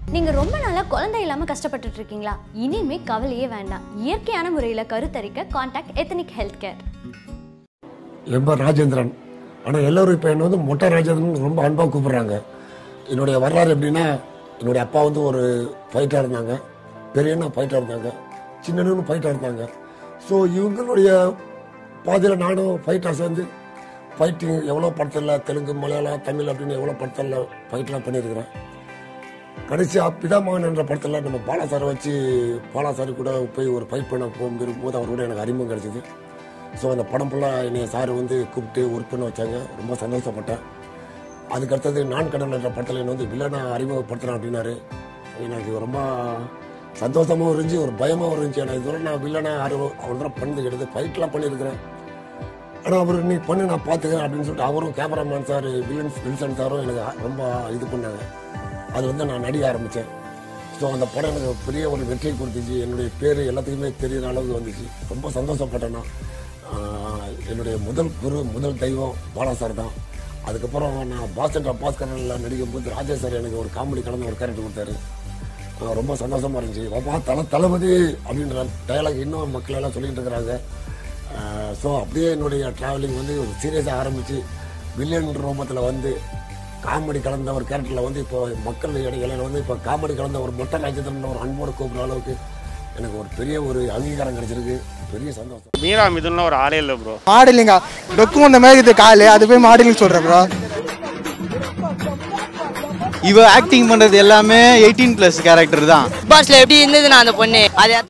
நீங்க ரொம்ப நாளா குழந்தை இல்லாம கஷ்டப்பட்டுட்டு இருக்கீங்களா இனிமே கவலையே வேண்டாம் இயற்கையான முறையில கருத்தரிக்க காண்டாக்ட் எத்தனிக் ஹெல்த் கேர் என் பேர் ராஜேந்திரன் ஆனால் எல்லோரும் இப்போ என்னை வந்து மொட்டை ராஜேந்திரன் ரொம்ப அன்பாக கூப்பிடுறாங்க என்னுடைய வரலாறு எப்படின்னா என்னுடைய அப்பா வந்து ஒரு ஃபைட்டாக இருந்தாங்க பெரியண்ணா ஃபைட்டாக இருந்தாங்க சின்னனும் ஃபைட்டாக இருந்தாங்க ஸோ இவங்களுடைய பாதையில் நானும் ஃபைட்டாக சேர்ந்து ஃபைட்டிங் எவ்வளோ படத்தில் தெலுங்கு மலையாளம் தமிழ் அப்படின்னு எவ்வளோ படத்தில் ஃபைட்லாம் பண்ணியிருக்கிறேன் கடைசியாக பிதாமகன் என்ற படத்தில் நம்ம பாலா சாரை வச்சு பாலா சார் கூட போய் ஒரு ஃபைட் பண்ண போகும்போது அவர் கூட எனக்கு அறிமுகம் கிடைச்சிது ஸோ அந்த படம் ஃபுல்லாக என்னை சார் வந்து கூப்பிட்டு ஒர்க் பண்ண வச்சாங்க ரொம்ப சந்தோஷப்பட்டேன் அதுக்கு அடுத்தது நான் கடல் என்ற படத்தில் என்னை வந்து வில்லனை அறிமுகப்படுத்துறேன் அப்படின்னாரு எனக்கு ரொம்ப சந்தோஷமாகவும் இருந்துச்சு ஒரு பயமாகவும் இருந்துச்சு ஏன்னா இதுவரை நான் வில்லனை அறிவு அவ்வளோ தூரம் பண்ணது கிடையாது ஃபைட்லாம் பண்ணியிருக்கிறேன் ஆனால் அவர் நீ பண்ணு நான் பார்த்துக்கிறேன் அப்படின்னு சொல்லிட்டு அவரும் கேமராமேன் சார் வில்லன்ஸ் வில்சன் சாரும் எனக்கு ரொம்ப இது பண்ணாங்க அது வந்து நான் நடிக்க ஆரம்பித்தேன் ஸோ அந்த படம் எனக்கு பெரிய ஒரு வெற்றி கொடுத்துச்சு என்னுடைய பேர் எல்லாத்துக்குமே தெரியுற அளவுக்கு வந்துச்சு ரொம்ப சந்தோஷப்பட்டேன் நான் ஆஹ் என்னுடைய முதல் குரு முதல் தெய்வம் பாலா சார் தான் அதுக்கப்புறம் நான் பாஸ்கர் பாஸ்கரில் நடிக்கும் போது ராஜேஷ் சார் எனக்கு ஒரு காமெடி கலந்து ஒரு கேரக்டர் கொடுத்தாரு ஆஹ் ரொம்ப சந்தோஷமா இருந்துச்சு அப்பா தல தளபதி அப்படின்ற டயலாக் இன்னும் மக்கள் எல்லாம் சொல்லிட்டு இருக்கிறாங்க ஸோ அப்படியே என்னுடைய ட்ராவலிங் வந்து ஒரு சீரியஸாக ஆரம்பித்து வில்லியன் ரூபத்தில் வந்து காமெடி கலந்த ஒரு கேரக்டரில் வந்து இப்போ மக்கள் இடையில வந்து இப்போ காமெடி கலந்த ஒரு மொட்டை ராஜ்யத்தின் ஒரு அன்போடு கூப்பிட்ற அளவுக்கு எனக்கு ஒரு பெரிய ஒரு அங்கீகாரம் கிடைச்சிருக்கு பெரிய சந்தோஷம் மீரா மிதுன்லாம் ஒரு ஆளே இல்லை ப்ரோ மாடலிங்கா டொக்கும் அந்த மாதிரி இருக்குது காலு அது போய் மாடலிங் சொல்கிறேன் ப்ரோ இவ ஆக்டிங் பண்றது எல்லாமே எயிட்டீன் பிளஸ் கேரக்டர் தான் பாஸ்ல எப்படி இருந்தது நான் அந்த பொண்ணு அது